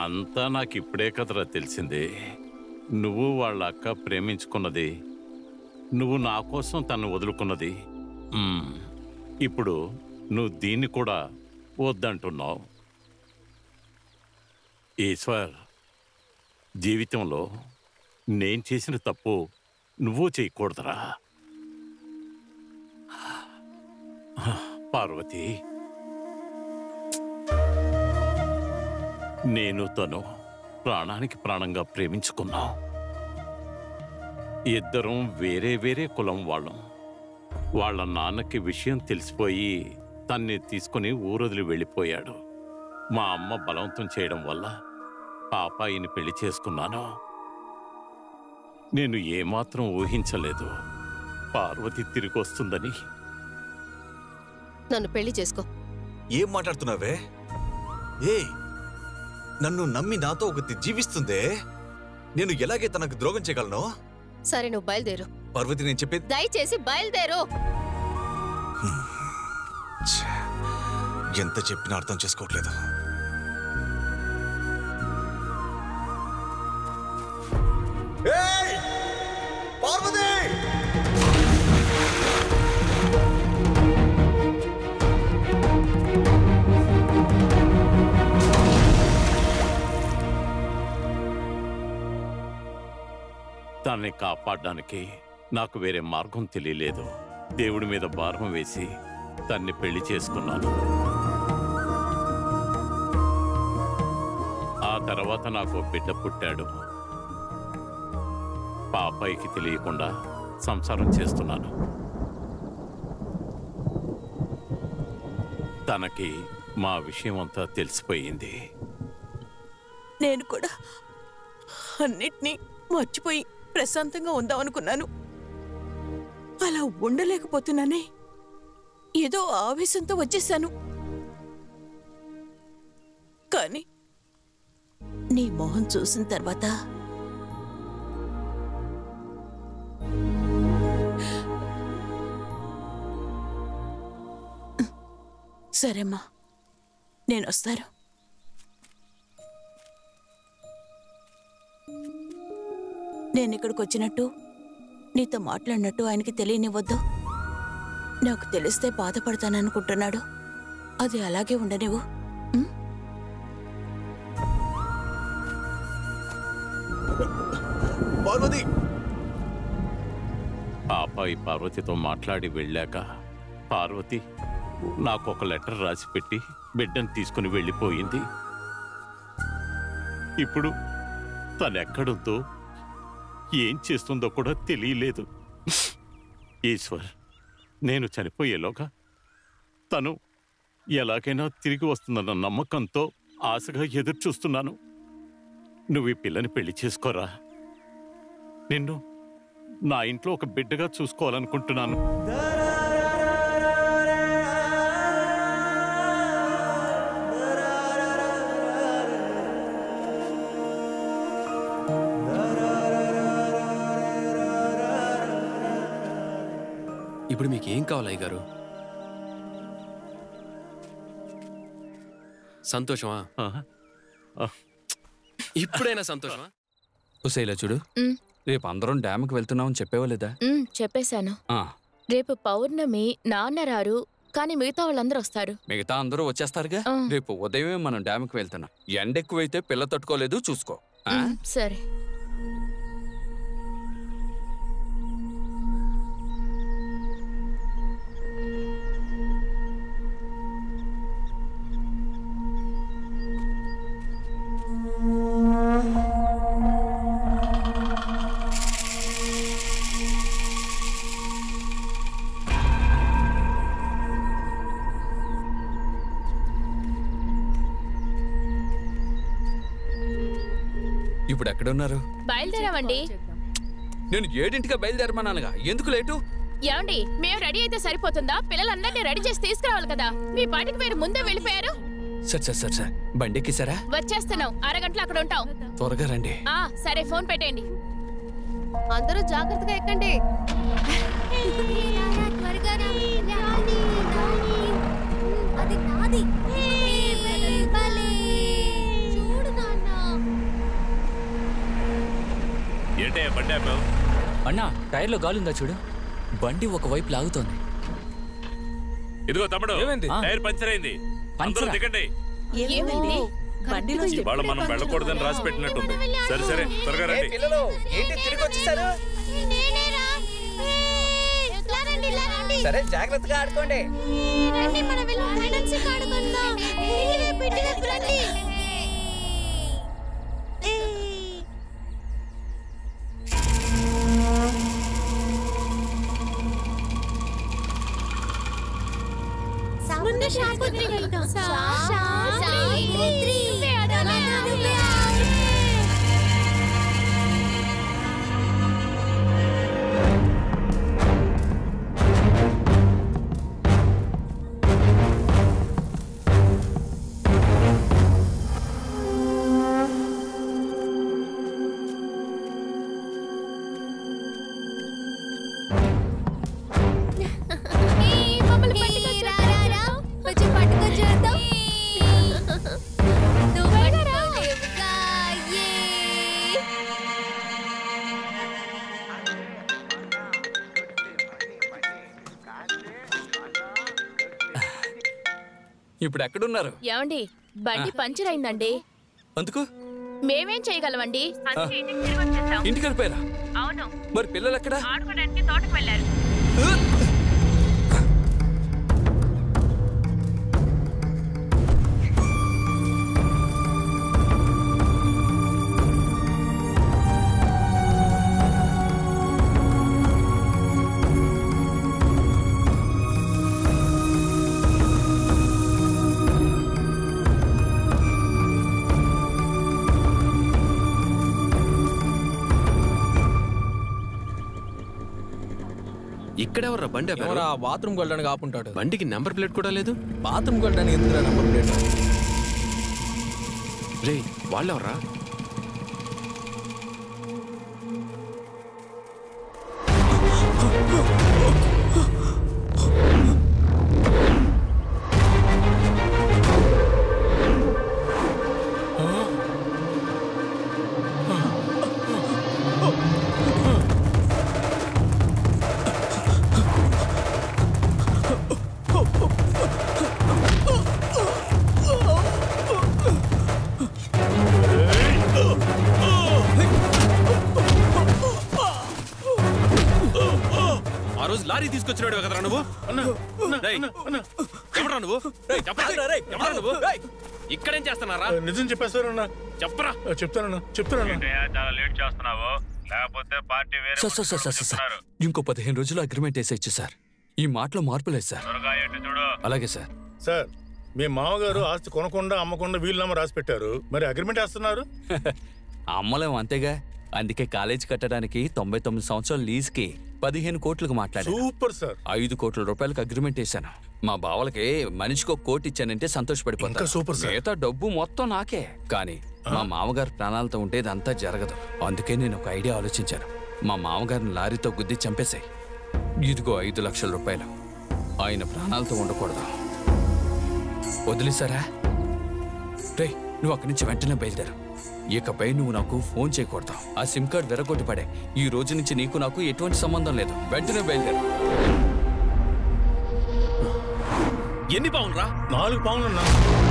అంతా నాకు ఇప్పుడే కదరా తెలిసింది నువ్వు వాళ్ళ అక్క ప్రేమించుకున్నది నువ్వు నా కోసం తను వదులుకున్నది మ్మ్. ఇప్పుడు నువ్వు దీన్ని కూడా వద్దంటున్నావు ఈశ్వర్ జీవితంలో నేను చేసిన తప్పు నువ్వు చేయకూడదురా పార్వతి నేను తను ప్రాణానికి ప్రాణంగా ప్రేమించుకున్నాం ఇద్దరం వేరే వేరే కులం వాళ్ళం వాళ్ళ నాన్నకి విషయం తెలిసిపోయి తన్ని తీసుకుని ఊరొదిలి వెళ్ళిపోయాడు మా అమ్మ బలవంతం చేయడం వల్ల పాపాయిని పెళ్లి చేసుకున్నాను నేను ఏమాత్రం ఊహించలేదు పార్వతి తిరిగి వస్తుందని నన్ను పెళ్లి చేసుకో ఏం మాట్లాడుతున్నావే ఏ నన్ను నమ్మి నాతో ఒకటి జీవిస్తుందే నేను ఎలాగే తనకు ద్రోహం చేయగలను సరే నువ్వు బయలుదేరు పార్వతి నేను చెప్పేది దయచేసి బయలుదేరు ఛే, ఎంత చెప్పినా అర్థం చేసుకోవట్లేదు పార్వతి తనని కాపాడడానికి నాకు వేరే మార్గం తెలియలేదు దేవుడి మీద భారం వేసి తన్ని పెళ్లి చేసుకున్నాను ఆ తర్వాత నాకు ఓ బిడ్డ పుట్టాడు పాపాయికి తెలియకుండా సంసారం చేస్తున్నాను తనకి మా విషయం అంతా తెలిసిపోయింది నేను కూడా అన్నిటినీ మర్చిపోయి ప్రశాంతంగా ఉందాం అనుకున్నాను అలా ఉండలేకపోతున్నానే ఏదో ఆవేశంతో వచ్చేసాను కానీ నీ మొహం చూసిన తర్వాత సరేమ్మా నేను వస్తాను నేను ఇక్కడికి వచ్చినట్టు నీతో మాట్లాడినట్టు ఆయనకి తెలియనివ్వద్దు నాకు తెలిస్తే బాధపడతాననుకుంటున్నాడు అది అలాగే ఉండనివ్వు ఉం? పార్వతి పాపాయి పార్వతితో మాట్లాడి వెళ్ళాక పార్వతి నాకు ఒక లెటర్ రాసి పెట్టి బిడ్డను తీసుకుని వెళ్ళిపోయింది ఇప్పుడు తనెక్కడుందో ఏం చేస్తుందో కూడా తెలియలేదు ఈశ్వర్ నేను చనిపోయేలోగా తను ఎలాగైనా తిరిగి వస్తుందన్న నమ్మకంతో ఆశగా ఎదురు చూస్తున్నాను నువ్వు ఈ పిల్లని పెళ్లి చేసుకోరా నిన్ను నా ఇంట్లో ఒక బిడ్డగా చూసుకోవాలనుకుంటున్నాను ఇప్పుడు మీకు ఏం కావాలి అయ్యగారు సంతోషమా ఆ? ఇప్పుడైనా సంతోషమా ఉసేలా చూడు ఉమ్. రేపు అందరం డ్యామ్కి వెళ్తున్నామని చెప్పేవా లేదా ఉమ్, చెప్పేశాను ఆ, రేపు పౌర్ణమి నాన్న రారు కానీ మిగతా వాళ్ళందరూ వస్తారు మిగతా అందరూ వచ్చేస్తారుగా ఆ. రేపు ఉదయమే మనం డ్యామ్కి వెళ్తున్నాం ఎండ ఎక్కువైతే పిల్ల తట్టుకోలేదు చూసుకో ఆ? ఉమ్, సరే ఇప్పుడు ఎక్కడున్నారు బయలుదేరామండి నేను ఏడింటిగా బయలుదేరమన్నానుగా ఎందుకు లేటు ఏమండి మేము రెడీ అయితే సరిపోతుందా పిల్లలందరినీ రెడీ చేసి తీసుకురావాలి కదా మీ పాటికి మీరు ముందే వెళ్ళిపోయారు సరే సరే సరే సరే బండెక్కిసారా వచ్చేస్తున్నాం అరగంటలో అక్కడ ఉంటాం త్వరగా రండి ఆ సరే ఫోన్ పెట్టేయండి అందరూ జాగ్రత్తగా ఎక్కండి అది నాది చూడు నాన్న బండి ఆపావు అన్నా టైర్లో గాలుందా చూడు బండి ఒకవైపు లాగుతోంది ఇదిగో తమ్ముడు ఏమైంది? టైర్ పంచర్ అయింది అందరూ పంచరా? దిగండి ఏమైంది బండిలో ఇవాళ మనం వెళ్ళకూడదని రాసి పెట్టినట్టుంది సరే సరే త్వరగా రండి పిల్లలు ఏంటి తిరిగి వచ్చేసారు సరే జాగ్రత్తగా ఆడుకోండి ముందు శాంపుత్రి వెళ్దాం శాంపుత్రి నువ్వే అడాలి, నువ్వే ఆడాలి. ఈ మమ్మల్ని పట్టుకొచ్చేద్దాం. కొంచెం పట్టుకొచ్చేద్దాం. నువ్వు పట్టుకోలేవుగా. యే. ఇప్పుడు ఎక్కడున్నారు ఏమండి బండి పంచర్ అయిందండి అందుకు మేమేం చేయగలమండి ఇంటికి వెళ్ళిపోయారా అవును మరి పిల్లలు ఎక్కడా ఆడుకోవడానికి తోటకు వెళ్ళారు ఇక్కడెవర్రా బండి ఆపారు? ఎవరా బాత్రూమ్ వెళ్ళడానికి ఆపుంటాడు బండికి నెంబర్ ప్లేట్ కూడా లేదు బాత్రూమ్ వెళ్ళడానికి ఎందుకు నంబర్ ప్లేట్ రే వాళ్ళెవర్రా ఆ రోజు లారీ తీసుకొచ్చినాడు కదరా నువ్వు రేయ్, ఎవడ్రా నువ్వు రేయ్, చెప్పరా రేయ్, ఎవడ్రా నువ్వు ఇక్కడేం చేస్తున్నారా నిజం చెప్పేస్తారన్నా చెప్పరా చెప్తానన్నా చెప్తానన్నా చాలా లేట్ చేస్తున్నావు లేకపోతే పార్టీ వేరే sir sir sir sir sir ఇంకో పదిహేను రోజులు అగ్రిమెంట్ వేసేయచ్చు సార్ ఈ మాటలో మార్పు లేదు సార్ త్వరగా ఏంటి చూడు అలాగే సార్ సార్ మీ మామగారు ఆస్తి కొనకుండా అమ్మకుండా వీలునామా రాసి పెట్టారు మరి అగ్రిమెంట్ వేస్తున్నారు అమ్మలేం అంతేగా అందుకే కాలేజ్ కట్టడానికి తొంభై తొమ్మిది సంవత్సరాల లీజ్కి పదిహేను కోట్లకు మాట్లాడాను సూపర్ సార్ ఐదు కోట్ల రూపాయలకు అగ్రిమెంట్ వేశాను మా బావలకి మనిషికి ఒక కోటి ఇచ్చానంటే సంతోషపడిపోతా ఇంకా సూపర్ సార్. మిగతా డబ్బు మొత్తం నాకే కానీ మా మామగారు ప్రాణాలతో ఉంటే ఇదంతా జరగదు అందుకే నేను ఒక ఐడియా ఆలోచించాను మా మామగారిని లారీతో గుద్ది చంపేశాయి ఇదిగో ఐదు లక్షల రూపాయలు ఆయన ప్రాణాలతో ఉండకూడదు వదిలేసారా రే నువ్వు అక్కడి నుంచి వెంటనే బయలుదేరు ఇకపై నువ్వు నాకు ఫోన్ చేయకూడదు ఆ సిమ్ కార్డ్ వెరగొట్టి పడే ఈ రోజు నుంచి నీకు నాకు ఎటువంటి సంబంధం లేదు వెంటనే బయలుదేరు ఎన్ని పావులు రా నాలుగు పౌన్లు అన్నా